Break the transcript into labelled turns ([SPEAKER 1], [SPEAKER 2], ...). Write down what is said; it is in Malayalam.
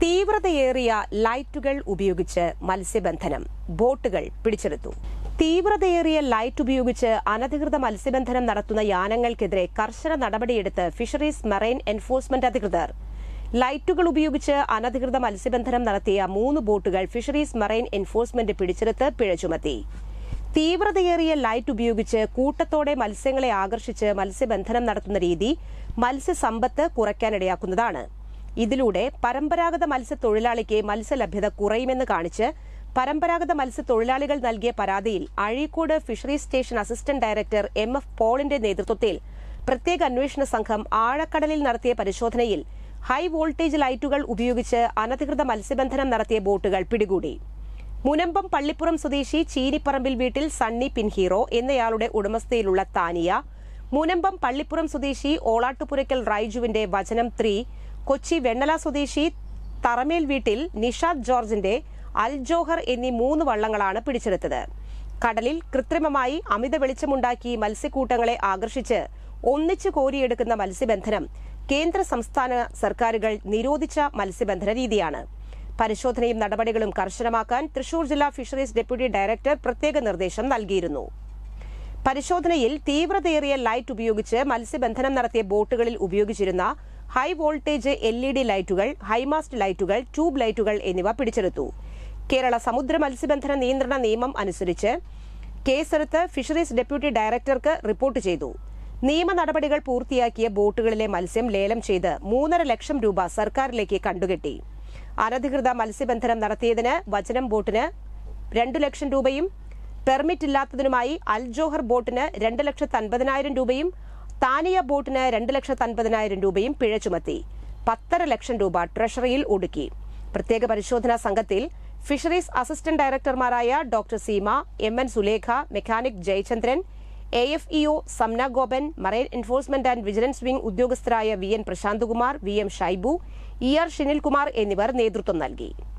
[SPEAKER 1] തീവ്രതയേറിയ ലൈറ്റുകൾ ഉപയോഗിച്ച് മത്സ്യബന്ധനം ബോട്ടുകൾ പിടിച്ചെടുത്തു തീവ്രതയേറിയ ലൈറ്റ് ഉപയോഗിച്ച് അനധികൃത മത്സ്യബന്ധനം നടത്തുന്ന യാനങ്ങൾക്കെതിരെ കർശന നടപടിയെടുത്ത് ഫിഷറീസ് മറൈൻ എൻഫോഴ്സ്മെന്റ് അധികൃതർ ലൈറ്റുകൾ ഉപയോഗിച്ച് അനധികൃത മത്സ്യബന്ധനം നടത്തിയ മൂന്ന് ബോട്ടുകൾ ഫിഷറീസ് മറൈൻ എൻഫോഴ്സ്മെന്റ് പിടിച്ചെടുത്ത് പിഴ ചുമത്തി തീവ്രതയേറിയ ലൈറ്റ് ഉപയോഗിച്ച് കൂട്ടത്തോടെ മത്സ്യങ്ങളെ ആകർഷിച്ച് മത്സ്യബന്ധനം നടത്തുന്ന രീതി മത്സ്യസമ്പത്ത് കുറയ്ക്കാനിടയാക്കുന്നതാണ് ഇതിലൂടെ പരമ്പരാഗത മത്സ്യത്തൊഴിലാളിക്ക് മത്സ്യലഭ്യത കുറയുമെന്ന് കാണിച്ച് പരമ്പരാഗത മത്സ്യത്തൊഴിലാളികൾ നൽകിയ പരാതിയിൽ Azhikode fisheries station assistant director M F പോളിന്റെ നേതൃത്വത്തിൽ പ്രത്യേക അന്വേഷണ സംഘം ആഴക്കടലിൽ നടത്തിയ പരിശോധനയിൽ ഹൈ വോൾട്ടേജ് ലൈറ്റുകൾ ഉപയോഗിച്ച് അനധികൃത മത്സ്യബന്ധനം നടത്തിയ ബോട്ടുകൾ പിടികൂടി മുനമ്പം പള്ളിപ്പുറം സ്വദേശി ചീനിപ്പറമ്പിൽ വീട്ടിൽ സണ്ണി പിൻഹീറോ എന്നയാളുടെ ഉടമസ്ഥയിലുള്ള താനിയ മുനമ്പം പള്ളിപ്പുറം സ്വദേശി ഓളാട്ടുപുരയ്ക്കൽ റൈജുവിന്റെ വചനം ത്രീ കൊച്ചി വെണ്ണല സ്വദേശി തറമേൽ വീട്ടിൽ നിഷാദ് ജോർജിന്റെ അൽ ജോഹർ എന്നീ മൂന്ന് വള്ളങ്ങളാണ് പിടിച്ചെടുത്തത് കടലിൽ കൃത്രിമമായി അമിത വെളിച്ചമുണ്ടാക്കി മത്സ്യക്കൂട്ടങ്ങളെ ആകർഷിച്ച് ഒന്നിച്ചു കോരിയെടുക്കുന്ന മത്സ്യബന്ധനം കേന്ദ്ര സംസ്ഥാന സർക്കാരുകൾ നിരോധിച്ച മത്സ്യബന്ധന രീതിയാണ് പരിശോധനയും നടപടികളും കർശനമാക്കാൻ തൃശൂർ ജില്ലാ ഫിഷറീസ് ഡെപ്യൂട്ടി ഡയറക്ടർ പ്രത്യേക നിർദ്ദേശം നൽകിയിരുന്നു പരിശോധനയിൽ തീവ്രതയേറിയ ലൈറ്റ് ഉപയോഗിച്ച് മത്സ്യബന്ധനം നടത്തിയ ബോട്ടുകളിൽ ഉപയോഗിച്ചിരുന്ന high voltage L E D ലൈറ്റുകൾ ഹൈമാസ്റ്റ് ലൈറ്റുകൾ ട്യൂബ് ലൈറ്റുകൾ എന്നിവ പിടിച്ചെടുത്തു കേരള സമുദ്ര മത്സ്യബന്ധന നിയന്ത്രണ നിയമം അനുസരിച്ച് കേസെടുത്ത് ഫിഷറീസ് ഡെപ്യൂട്ടി ഡയറക്ടർക്ക് റിപ്പോർട്ട് ചെയ്തു നിയമ നടപടികൾ പൂർത്തിയാക്കിയ ബോട്ടുകളിലെ മത്സ്യം ലേലം ചെയ്ത് മൂന്നര ലക്ഷം രൂപ സർക്കാരിലേക്ക് കണ്ടുകെട്ടി അനധികൃത മത്സ്യബന്ധനം നടത്തിയതിന് വചനം ബോട്ടിന് രണ്ടു ലക്ഷം രൂപയും പെർമിറ്റ് ഇല്ലാത്തതിനുമായി അൽ ജോഹർ ബോട്ടിന് രണ്ട് ലക്ഷത്തി അൻപതിനായിരം രൂപയും താനിയ ബോട്ടിന് രണ്ട് ലക്ഷത്തി അൻപതിനായിരം രൂപയും പിഴ ചുമത്തി പത്തര ലക്ഷം രൂപ ട്രഷറിയിൽ ഒടുക്കി പ്രത്യേക പരിശോധനാ സംഘത്തിൽ ഫിഷറീസ് അസിസ്റ്റന്റ് ഡയറക്ടർമാരായ doctor Seema M N Sulekha mechanic Jayachandran A F E O Samna Gopan marine enforcement and vigilance wing ഉദ്യോഗസ്ഥരായ V N Prasanthkumar V M Shaibu E R Shinilkumar എന്നിവർ നേതൃത്വം നൽകി